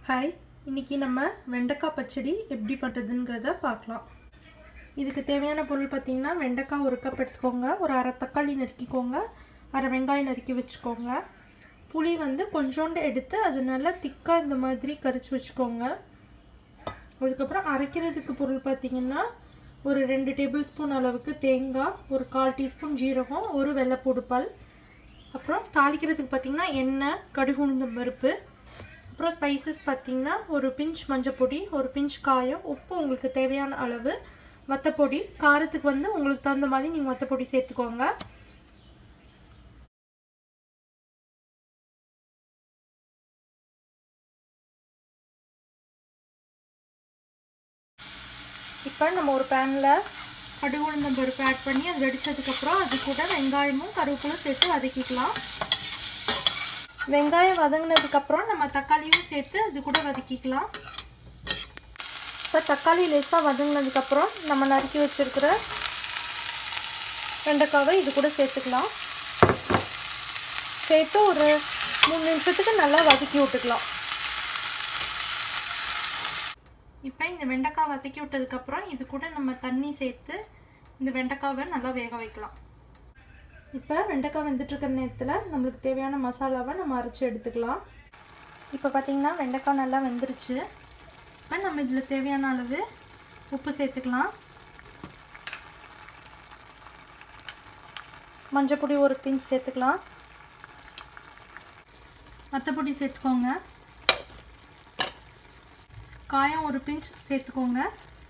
hi இன்னைக்கு நம்ம வெண்டைக்காய் பச்சடி எப்படி பண்ணுறதுங்கிறத பார்க்கலாம் இதுக்கு தேவையான பொருள் பார்த்திங்கன்னா வெண்டைக்காய் ஒரு கப் எடுத்துக்கோங்க ஒரு அரை தக்காளி நறுக்கிக்கோங்க அரை வெங்காயம் நறுக்கி வச்சுக்கோங்க புளி வந்து கொஞ்சோண்டு எடுத்து அது நல்லா திக்காக இந்த மாதிரி கரிச்சு வச்சுக்கோங்க அதுக்கப்புறம் அரைக்கிறதுக்கு பொருள் பார்த்திங்கன்னா ஒரு ரெண்டு டேபிள் ஸ்பூன் அளவுக்கு தேங்காய் ஒரு கால் டீஸ்பூன் ஜீரகம் ஒரு வெள்ளைப்பூடு பால் அப்புறம் தாளிக்கிறதுக்கு பார்த்திங்கன்னா எண்ணெய் கடுகு உளுந்தம் பருப்பு அப்புறம் ஸ்பைசஸ் பார்த்திங்கன்னா ஒரு பிஞ்ச் மஞ்சப்பொடி ஒரு பிஞ்ச் காயம் உப்பு உங்களுக்கு தேவையான அளவு வத்தப்பொடி காரத்துக்கு வந்து உங்களுக்கு தகுந்த மாதிரி நீங்கள் வத்தப்பொடி சேர்த்துக்கோங்க இப்போ நம்ம ஒரு பேனில் கடுகு உளுந்தம் பருப்பு ஆட் பண்ணி அது வெடிச்சதுக்கப்புறம் அது கூட வெங்காயமும் கருவேப்பிலும் சேர்த்து வதக்கிக்கலாம் வெங்காயம் வதங்கினதுக்கப்புறம் நம்ம தக்காளியும் சேர்த்து அது கூட வதக்கிக்கலாம் இப்போ தக்காளி லேசாக வதங்கினதுக்கப்புறம் நம்ம நறுக்கி வச்சுருக்கிற வெண்டைக்காவை இது கூட சேர்த்துக்கலாம் சேர்த்து ஒரு மூணு நிமிஷத்துக்கு நல்லா வதக்கி விட்டுக்கலாம் இப்போ இந்த வெண்டைக்காய் வதக்கி விட்டதுக்கப்புறம் இது கூட நம்ம தண்ணி சேர்த்து இந்த வெண்டைக்காவை நல்லா வேக வைக்கலாம் இப்போ வெண்டைக்காய் வெந்துட்டுருக்கிற நேரத்தில் நம்மளுக்கு தேவையான மசாலாவை நம்ம அரைச்சி எடுத்துக்கலாம் இப்போ பார்த்திங்கன்னா வெண்டைக்காய் நல்லா வெந்துருச்சு இப்போ நம்ம இதில் தேவையான அளவு உப்பு சேர்த்துக்கலாம் மஞ்சப்பொடி ஒரு பிஞ்ச் சேர்த்துக்கலாம் வத்தப்பொடி சேர்த்துக்கோங்க காயம் ஒரு பிஞ்ச் சேர்த்துக்கோங்க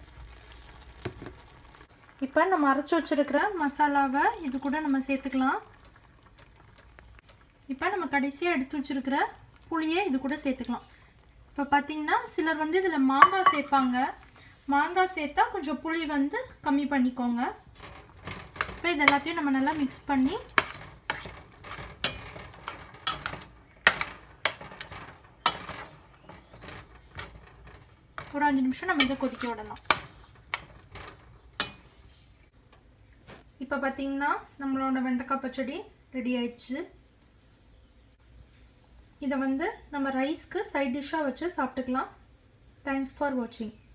இப்போ நம்ம அரைச்சி வச்சுருக்கிற மசாலாவை இது கூட நம்ம சேர்த்துக்கலாம் இப்போ நம்ம கடைசியாக எடுத்து வச்சுருக்கிற புளியை இது கூட சேர்த்துக்கலாம் இப்போ பார்த்திங்கன்னா சிலர் வந்து இதில் மாங்காய் சேர்ப்பாங்க மாங்காய் சேர்த்தா கொஞ்சம் புளி வந்து கம்மி பண்ணிக்கோங்க இப்போ இது எல்லாத்தையும் நம்ம நல்லா மிக்ஸ் பண்ணி ஒரு அஞ்சு நிமிஷம் நம்ம இதை கொதிக்க விடலாம் இப்போ பார்த்தீங்கன்னா நம்மளோட வெண்டைக்காய் பச்சடி ரெடி ஆயிடுச்சு இதை வந்து நம்ம ரைஸ்க்கு சைட் டிஷ்ஷாக வச்சு சாப்பிட்டுக்கலாம் தேங்க்ஸ் ஃபார் வாட்சிங்